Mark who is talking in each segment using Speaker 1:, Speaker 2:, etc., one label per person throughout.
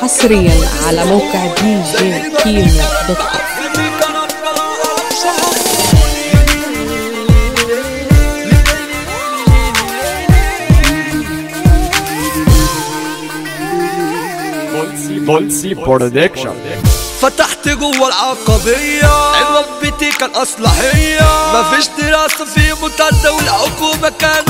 Speaker 1: حصريا على موقع دي جي كيمو دوت كوم
Speaker 2: بولسي برودكشن
Speaker 3: فتحت جوه العقبية ربتي كان أصلحية مفيش دراسة في ممتازة والحكومة كانوا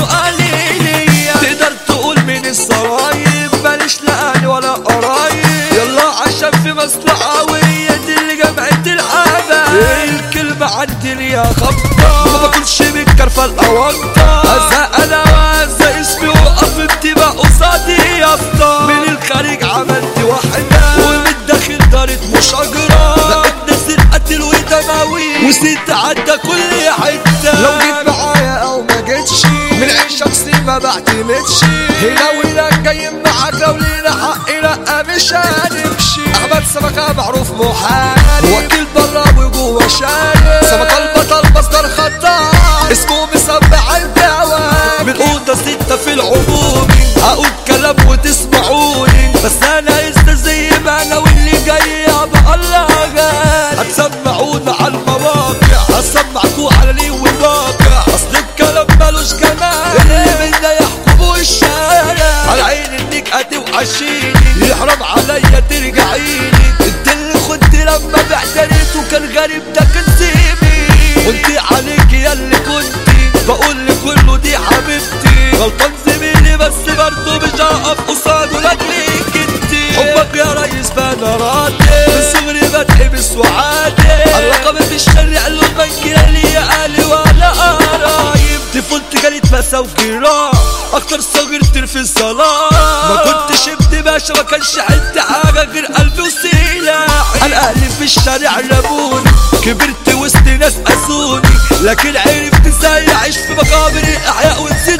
Speaker 3: قليلية تقدر تقول من السرايب ماليش لا أهل ولا قرايب يلا عشان في مصلحة وهي دي اللي جمعت الحبايب الكلمة عندي ليها خبطة ما باكلش من كرفة الأونطة أزهق أنا وأزهق اسمي وقف انتباه قصادي يا اسطى من الخارج عملت واحدة ومن الداخل دارت مشاجرة بقيت نازل قتل ودموي وست عدى كل حتة لو جيت معايا أو ما جيتش من عين شخصي ما بعتمدش هنا وهنا جاي معاك لو لينا حق لا مش هنمشي أحمد سمكة معروف محارب وكيل برا وجوه شارب سمكة البطل مصدر خطار اسمه مسمع الدواء من أوضة ستة في العموم هقول كلام وتسمعوني بس أنا لسه زي ما أنا واللي جاي أبقى الله غالي هتسمعونا على المواقع هسمعكوا على ليه والواقع أصل الكلام ملوش كمان اللي منا يحكموا الشارع على عين انك هتوحشيني يحرم عليا ترجعيني انت اللي خنت لما بعتريت وكان غريب ده كنتيبي وانت عليك يا اللي كنتي بقول لكله دي حبيبتي غلطان زميلي بس برضه مش هقف قصاده لاجلك انتي حبك يا ريس فانا راضي من صغري بتحبس وعادي الرقم في الشارع له البنك لا ليا اهلي ولا قرايب طفولتي كانت مسا وجراح اكتر صغير في الصلاة ما كنتش ابن باشا ما كانش عندي حاجة غير قلبي وسلاحي انا اهلي في الشارع رموني كبرت وسط ناس قاسوني لكن عرفت ازاي اعيش في مقابر الاحياء ونسيت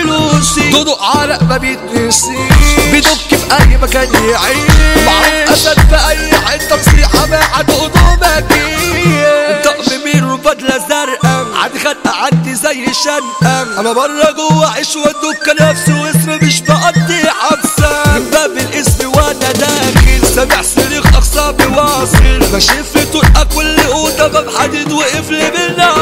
Speaker 3: فلوسي دودو عرق ما بيتنسيش بيدك في اي مكان يعيش معروف اسد في اي حته تصيحه ما عاد قدومك طقم ميرو بدله زرقاء عادي خنقه عندي زي شنقه انا بره جوه عيش ودك نفسي واسمي مش بقضي حبسه من باب الاسم وانا داخل سامع صريخ اخصابي واصل ماشي في طرقه كل اوضه باب حديد وقف لي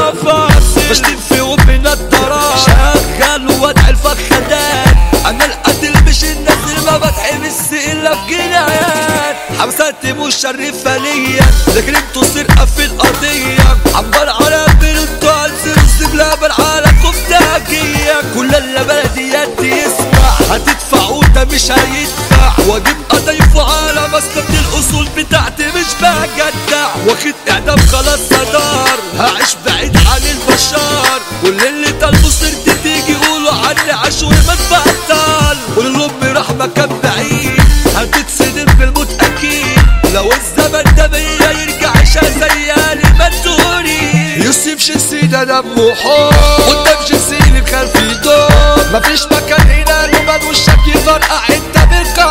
Speaker 3: بالنفس بشتم في امي نضاره شغال وادعي الفخدان انا القتل مش الناس اللي ما بتحبس الا في جنايات حبسات مشرفة ليا لكن انتوا سرقة في القضية عبر على بنتو عن سرس بلابن على كفتاكية كل اللي بلديات يسمع هتدفعوا ده مش هيدفع واجيب اضيفه على مسكة الاصول بتاعتي مش بجدع واخد اعدام خلاص صدار هعيش بعيد عن البشر كل اللي طالبه صرت تيجي يقولوا عني عاشور ما تبطل قول لامي راح مكان بعيد هتتصدم بالموت اكيد لو الزمن ده بيا يرجع عيشها زي المنتوري يوسف شنسي ده دمه حار قدام شنسي اللي خلفي دور مفيش مكان هنا لمن وشك يفرقع انت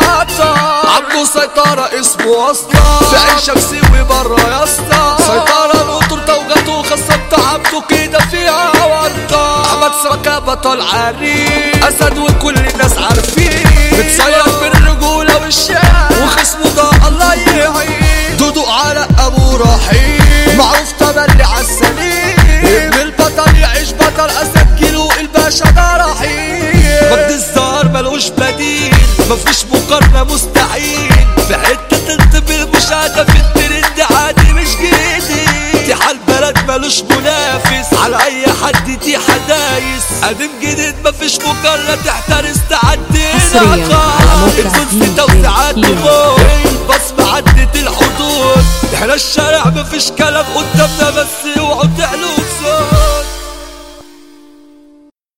Speaker 3: بالقطع عبده سيطرة اسمه اصلا في عين شمسي وبره يا اسطى سيطرة نقطر توجته خصبت عبده كده فيها ورطة احمد سركة بطل عريق اسد وكل الناس عارفين بتصير بالرجولة والشام وخصمه ده الله يعين دودو على ابو رحيم معروف تملي عالسليم ابن البطل يعيش بطل اسد كيلو الباشا ده رحيم مجد الزهر ملوش بديل مفيش مقارنة مستحيل في حتة تنتبه المشاهدة في الترند عادي مش جديد دي حال بلد ملوش منافس على اي حد دي حدايس قديم جديد مفيش مقارنة تحترس تعدي
Speaker 1: حصرياً على موقع
Speaker 3: الفلوس
Speaker 1: دي جي
Speaker 3: توسعات
Speaker 1: كيمو.
Speaker 3: موت البصمة عدت الحدود احنا الشارع مفيش كلام قدامنا